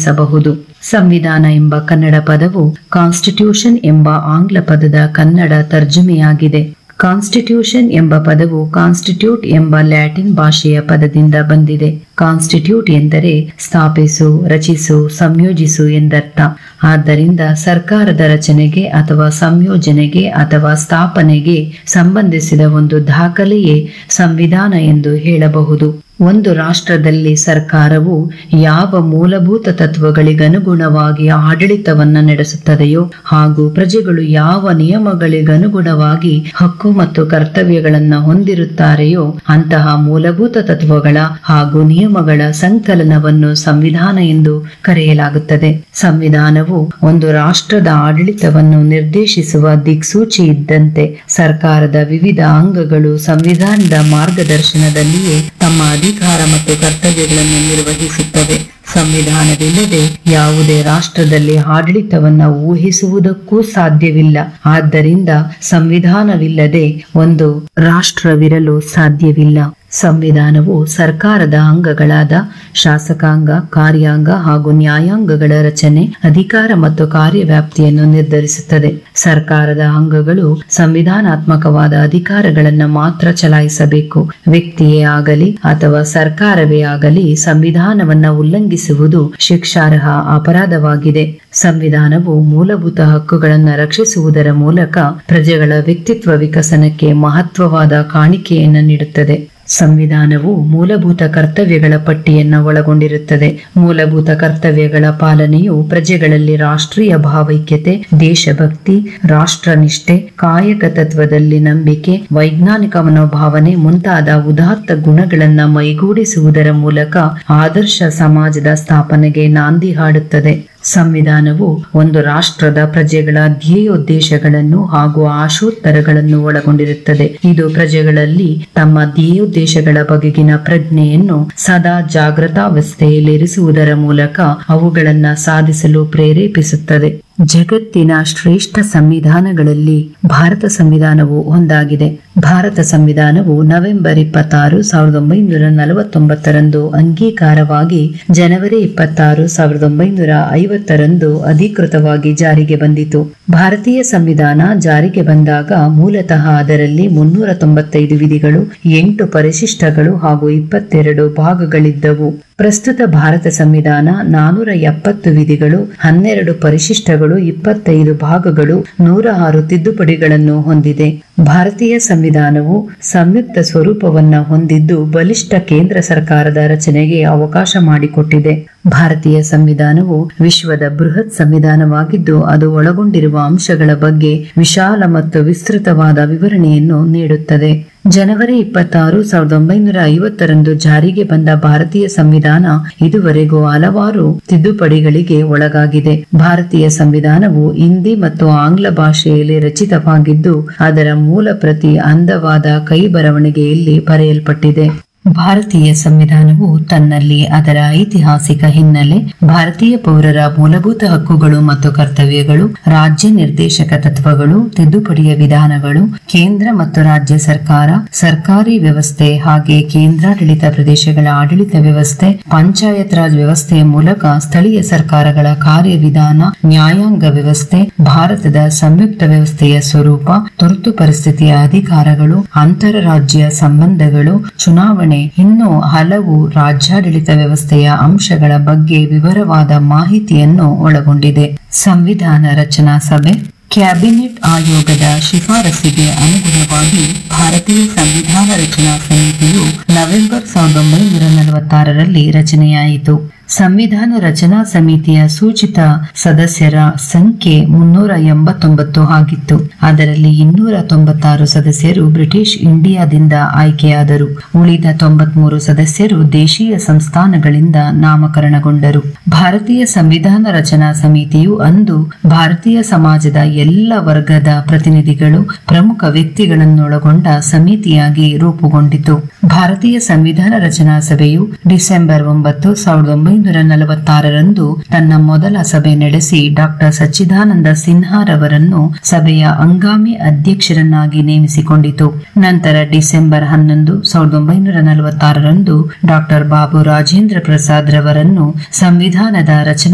ಗಮನಿಸಬಹುದು ಸಂವಿಧಾನ ಎಂಬ ಕನ್ನಡ ಪದವು ಕಾನ್ಸ್ಟಿಟ್ಯೂಷನ್ ಎಂಬ ಆಂಗ್ಲ ಪದದ ಕನ್ನಡ ತರ್ಜುಮೆಯಾಗಿದೆ ಕಾನ್ಸ್ಟಿಟ್ಯೂಷನ್ ಎಂಬ ಪದವು ಕಾನ್ಸ್ಟಿಟ್ಯೂಟ್ ಎಂಬ ಲ್ಯಾಟಿನ್ ಭಾಷೆಯ ಪದದಿಂದ ಬಂದಿದೆ ಕಾನ್ಸ್ಟಿಟ್ಯೂಟ್ ಎಂದರೆ ಸ್ಥಾಪಿಸು ರಚಿಸು ಸಂಯೋಜಿಸು ಎಂದರ್ಥ ಆದ್ದರಿಂದ ಸರ್ಕಾರದ ರಚನೆಗೆ ಅಥವಾ ಸಂಯೋಜನೆಗೆ ಅಥವಾ ಸ್ಥಾಪನೆಗೆ ಸಂಬಂಧಿಸಿದ ಒಂದು ದಾಖಲೆಯೇ ಸಂವಿಧಾನ ಎಂದು ಹೇಳಬಹುದು ಒಂದು ರಾಷ್ಟ್ರದಲ್ಲಿ ಸರ್ಕಾರವು ಯಾವ ಮೂಲಭೂತ ತತ್ವಗಳಿಗನುಗುಣವಾಗಿ ಆಡಳಿತವನ್ನ ನಡೆಸುತ್ತದೆಯೋ ಹಾಗೂ ಪ್ರಜೆಗಳು ಯಾವ ನಿಯಮಗಳಿಗನುಗುಣವಾಗಿ ಹಕ್ಕು ಮತ್ತು ಕರ್ತವ್ಯಗಳನ್ನ ಹೊಂದಿರುತ್ತಾರೆಯೋ ಅಂತಹ ಮೂಲಭೂತ ತತ್ವಗಳ ಹಾಗೂ ನಿಯಮಗಳ ಸಂಕಲನವನ್ನು ಸಂವಿಧಾನ ಎಂದು ಕರೆಯಲಾಗುತ್ತದೆ ಸಂವಿಧಾನವು ಒಂದು ರಾಷ್ಟ್ರದ ಆಡಳಿತವನ್ನು ನಿರ್ದೇಶಿಸುವ ದಿಕ್ಸೂಚಿ ಇದ್ದಂತೆ ಸರ್ಕಾರದ ವಿವಿಧ ಅಂಗಗಳು ಸಂವಿಧಾನದ ಮಾರ್ಗದರ್ಶನದಲ್ಲಿಯೇ ತಮ್ಮ ಅಧಿಕಾರ ಮತ್ತು ಕರ್ತವ್ಯಗಳನ್ನು ನಿರ್ವಹಿಸುತ್ತವೆ ಸಂವಿಧಾನವಿಲ್ಲದೆ ಯಾವುದೇ ರಾಷ್ಟ್ರದಲ್ಲಿ ಆಡಳಿತವನ್ನ ಊಹಿಸುವುದಕ್ಕೂ ಸಾಧ್ಯವಿಲ್ಲ ಆದ್ದರಿಂದ ಸಂವಿಧಾನವಿಲ್ಲದೆ ಒಂದು ರಾಷ್ಟ್ರವಿರಲು ಸಾಧ್ಯವಿಲ್ಲ ಸಂವಿಧಾನವು ಸರ್ಕಾರದ ಅಂಗಗಳಾದ ಶಾಸಕಾಂಗ ಕಾರ್ಯಾಂಗ ಹಾಗೂ ನ್ಯಾಯಾಂಗಗಳ ರಚನೆ ಅಧಿಕಾರ ಮತ್ತು ಕಾರ್ಯವ್ಯಾಪ್ತಿಯನ್ನು ನಿರ್ಧರಿಸುತ್ತದೆ ಸರ್ಕಾರದ ಅಂಗಗಳು ಸಂವಿಧಾನಾತ್ಮಕವಾದ ಅಧಿಕಾರಗಳನ್ನು ಮಾತ್ರ ಚಲಾಯಿಸಬೇಕು ವ್ಯಕ್ತಿಯೇ ಆಗಲಿ ಅಥವಾ ಸರ್ಕಾರವೇ ಆಗಲಿ ಸಂವಿಧಾನವನ್ನ ಉಲ್ಲಂಘಿಸುವುದು ಶಿಕ್ಷಾರ್ಹ ಅಪರಾಧವಾಗಿದೆ ಸಂವಿಧಾನವು ಮೂಲಭೂತ ಹಕ್ಕುಗಳನ್ನು ರಕ್ಷಿಸುವುದರ ಮೂಲಕ ಪ್ರಜೆಗಳ ವ್ಯಕ್ತಿತ್ವ ವಿಕಸನಕ್ಕೆ ಮಹತ್ವವಾದ ಕಾಣಿಕೆಯನ್ನು ನೀಡುತ್ತದೆ ಸಂವಿಧಾನವು ಮೂಲಭೂತ ಕರ್ತವ್ಯಗಳ ಪಟ್ಟಿಯನ್ನು ಒಳಗೊಂಡಿರುತ್ತದೆ ಮೂಲಭೂತ ಕರ್ತವ್ಯಗಳ ಪಾಲನೆಯು ಪ್ರಜೆಗಳಲ್ಲಿ ರಾಷ್ಟ್ರೀಯ ಭಾವೈಕ್ಯತೆ ದೇಶಭಕ್ತಿ ರಾಷ್ಟ್ರನಿಷ್ಠೆ ಕಾಯಕ ತತ್ವದಲ್ಲಿ ನಂಬಿಕೆ ವೈಜ್ಞಾನಿಕ ಮನೋಭಾವನೆ ಮುಂತಾದ ಉದಾತ್ತ ಗುಣಗಳನ್ನ ಮೈಗೂಡಿಸುವುದರ ಮೂಲಕ ಆದರ್ಶ ಸಮಾಜದ ಸ್ಥಾಪನೆಗೆ ನಾಂದಿ ಹಾಡುತ್ತದೆ ಸಂವಿಧಾನವು ಒಂದು ರಾಷ್ಟ್ರದ ಪ್ರಜೆಗಳ ಧ್ಯೇಯೋದ್ದೇಶಗಳನ್ನು ಹಾಗೂ ಆಶೋತ್ತರಗಳನ್ನು ಒಳಗೊಂಡಿರುತ್ತದೆ ಇದು ಪ್ರಜೆಗಳಲ್ಲಿ ತಮ್ಮ ಧ್ಯೇಯೋದ್ದೇಶಗಳ ಬಗೆಗಿನ ಪ್ರಜ್ಞೆಯನ್ನು ಸದಾ ಜಾಗೃತಾವಸ್ಥೆಯಲ್ಲಿರಿಸುವುದರ ಮೂಲಕ ಅವುಗಳನ್ನ ಸಾಧಿಸಲು ಪ್ರೇರೇಪಿಸುತ್ತದೆ ಜಗತ್ತಿನ ಶ್ರೇಷ್ಠ ಸಂವಿಧಾನಗಳಲ್ಲಿ ಭಾರತ ಸಂವಿಧಾನವು ಒಂದಾಗಿದೆ ಭಾರತ ಸಂವಿಧಾನವು ನವೆಂಬರ್ ಇಪ್ಪತ್ತಾರು ಸಾವಿರದ ಒಂಬೈನೂರ ನಲವತ್ತೊಂಬತ್ತರಂದು ಅಂಗೀಕಾರವಾಗಿ ಜನವರಿ ಇಪ್ಪತ್ತಾರು ಸಾವಿರದ ಒಂಬೈನೂರ ಐವತ್ತರಂದು ಅಧಿಕೃತವಾಗಿ ಜಾರಿಗೆ ಬಂದಿತು ಭಾರತೀಯ ಸಂವಿಧಾನ ಜಾರಿಗೆ ಬಂದಾಗ ಮೂಲತಃ ಅದರಲ್ಲಿ ಮುನ್ನೂರ ತೊಂಬತ್ತೈದು ವಿಧಿಗಳು ಎಂಟು ಪರಿಶಿಷ್ಟಗಳು ಹಾಗೂ ಇಪ್ಪತ್ತೆರಡು ಭಾಗಗಳಿದ್ದವು ಪ್ರಸ್ತುತ ಭಾರತ ಸಂವಿಧಾನ ನಾನೂರ ಎಪ್ಪತ್ತು ವಿಧಿಗಳು ಹನ್ನೆರಡು ಪರಿಶಿಷ್ಟಗಳು ಇಪ್ಪತ್ತೈದು ಭಾಗಗಳು ನೂರ ಆರು ತಿದ್ದುಪಡಿಗಳನ್ನು ಹೊಂದಿದೆ ಭಾರತೀಯ ಸಂವಿಧಾನವು ಸಂಯುಕ್ತ ಸ್ವರೂಪವನ್ನ ಹೊಂದಿದ್ದು ಬಲಿಷ್ಠ ಕೇಂದ್ರ ಸರ್ಕಾರದ ರಚನೆಗೆ ಅವಕಾಶ ಮಾಡಿಕೊಟ್ಟಿದೆ ಭಾರತೀಯ ಸಂವಿಧಾನವು ವಿಶ್ವದ ಬೃಹತ್ ಸಂವಿಧಾನವಾಗಿದ್ದು ಅದು ಒಳಗೊಂಡಿರುವ ಅಂಶಗಳ ಬಗ್ಗೆ ವಿಶಾಲ ಮತ್ತು ವಿಸ್ತೃತವಾದ ವಿವರಣೆಯನ್ನು ನೀಡುತ್ತದೆ ಜನವರಿ ಇಪ್ಪತ್ತಾರು ಸಾವಿರದ ಒಂಬೈನೂರ ಐವತ್ತರಂದು ಜಾರಿಗೆ ಬಂದ ಭಾರತೀಯ ಸಂವಿಧಾನ ಇದುವರೆಗೂ ಹಲವಾರು ತಿದ್ದುಪಡಿಗಳಿಗೆ ಒಳಗಾಗಿದೆ ಭಾರತೀಯ ಸಂವಿಧಾನವು ಹಿಂದಿ ಮತ್ತು ಆಂಗ್ಲ ಭಾಷೆಯಲ್ಲಿ ರಚಿತವಾಗಿದ್ದು ಅದರ ಮೂಲ ಪ್ರತಿ ಅಂದವಾದ ಕೈ ಬರವಣಿಗೆಯಲ್ಲಿ ಬರೆಯಲ್ಪಟ್ಟಿದೆ ಭಾರತೀಯ ಸಂವಿಧಾನವು ತನ್ನಲ್ಲಿ ಅದರ ಐತಿಹಾಸಿಕ ಹಿನ್ನೆಲೆ ಭಾರತೀಯ ಪೌರರ ಮೂಲಭೂತ ಹಕ್ಕುಗಳು ಮತ್ತು ಕರ್ತವ್ಯಗಳು ರಾಜ್ಯ ನಿರ್ದೇಶಕ ತತ್ವಗಳು ತಿದ್ದುಪಡಿಯ ವಿಧಾನಗಳು ಕೇಂದ್ರ ಮತ್ತು ರಾಜ್ಯ ಸರ್ಕಾರ ಸರ್ಕಾರಿ ವ್ಯವಸ್ಥೆ ಹಾಗೆ ಕೇಂದ್ರಾಡಳಿತ ಪ್ರದೇಶಗಳ ಆಡಳಿತ ವ್ಯವಸ್ಥೆ ಪಂಚಾಯತ್ ರಾಜ್ ವ್ಯವಸ್ಥೆಯ ಮೂಲಕ ಸ್ಥಳೀಯ ಸರ್ಕಾರಗಳ ಕಾರ್ಯವಿಧಾನ ನ್ಯಾಯಾಂಗ ವ್ಯವಸ್ಥೆ ಭಾರತದ ಸಂಯುಕ್ತ ವ್ಯವಸ್ಥೆಯ ಸ್ವರೂಪ ತುರ್ತು ಪರಿಸ್ಥಿತಿಯ ಅಧಿಕಾರಗಳು ಅಂತರರಾಜ್ಯ ಸಂಬಂಧಗಳು ಚುನಾವಣೆ ಇನ್ನೂ ಹಲವು ರಾಜ್ಯಾಡಳಿತ ವ್ಯವಸ್ಥೆಯ ಅಂಶಗಳ ಬಗ್ಗೆ ವಿವರವಾದ ಮಾಹಿತಿಯನ್ನು ಒಳಗೊಂಡಿದೆ ಸಂವಿಧಾನ ರಚನಾ ಸಭೆ ಕ್ಯಾಬಿನೆಟ್ ಆಯೋಗದ ಶಿಫಾರಸಿಗೆ ಅನುಗುಣವಾಗಿ ಭಾರತೀಯ ಸಂವಿಧಾನ ರಚನಾ ಸಮಿತಿಯು ನವೆಂಬರ್ ಸಾವಿರದ ಒಂಬೈನೂರ ನಲವತ್ತಾರರಲ್ಲಿ ರಚನೆಯಾಯಿತು ಸಂವಿಧಾನ ರಚನಾ ಸಮಿತಿಯ ಸೂಚಿತ ಸದಸ್ಯರ ಸಂಖ್ಯೆ ಮುನ್ನೂರ ಎಂಬತ್ತೊಂಬತ್ತು ಆಗಿತ್ತು ಅದರಲ್ಲಿ ಇನ್ನೂರ ತೊಂಬತ್ತಾರು ಸದಸ್ಯರು ಬ್ರಿಟಿಷ್ ಇಂಡಿಯಾದಿಂದ ಆಯ್ಕೆಯಾದರು ಉಳಿದ ತೊಂಬತ್ಮೂರು ಸದಸ್ಯರು ದೇಶೀಯ ಸಂಸ್ಥಾನಗಳಿಂದ ನಾಮಕರಣಗೊಂಡರು ಭಾರತೀಯ ಸಂವಿಧಾನ ರಚನಾ ಸಮಿತಿಯು ಅಂದು ಭಾರತೀಯ ಸಮಾಜದ ಎಲ್ಲ ವರ್ಗದ ಪ್ರತಿನಿಧಿಗಳು ಪ್ರಮುಖ ವ್ಯಕ್ತಿಗಳನ್ನೊಳಗೊಂಡ ಸಮಿತಿಯಾಗಿ ರೂಪುಗೊಂಡಿತು ಭಾರತೀಯ ಸಂವಿಧಾನ ರಚನಾ ಸಭೆಯು ಡಿಸೆಂಬರ್ ಒಂಬತ್ತು ಸಾವಿರದ ಒಂಬೈನೂರ ನಲವತ್ತಾರರಂದು ತನ್ನ ಮೊದಲ ಸಭೆ ನಡೆಸಿ ಡಾಕ್ಟರ್ ಸಚ್ಚಿದಾನಂದ ಸಿನ್ಹಾರವರನ್ನು ಸಭೆಯ ಹಂಗಾಮಿ ಅಧ್ಯಕ್ಷರನ್ನಾಗಿ ನೇಮಿಸಿಕೊಂಡಿತು ನಂತರ ಡಿಸೆಂಬರ್ ಹನ್ನೊಂದು ಸಾವಿರದ ಒಂಬೈನೂರ ನಲವತ್ತಾರರಂದು ಡಾಕ್ಟರ್ ಬಾಬು ರಾಜೇಂದ್ರ ಪ್ರಸಾದ್ ರವರನ್ನು ಸಂವಿಧಾನದ ರಚನಾ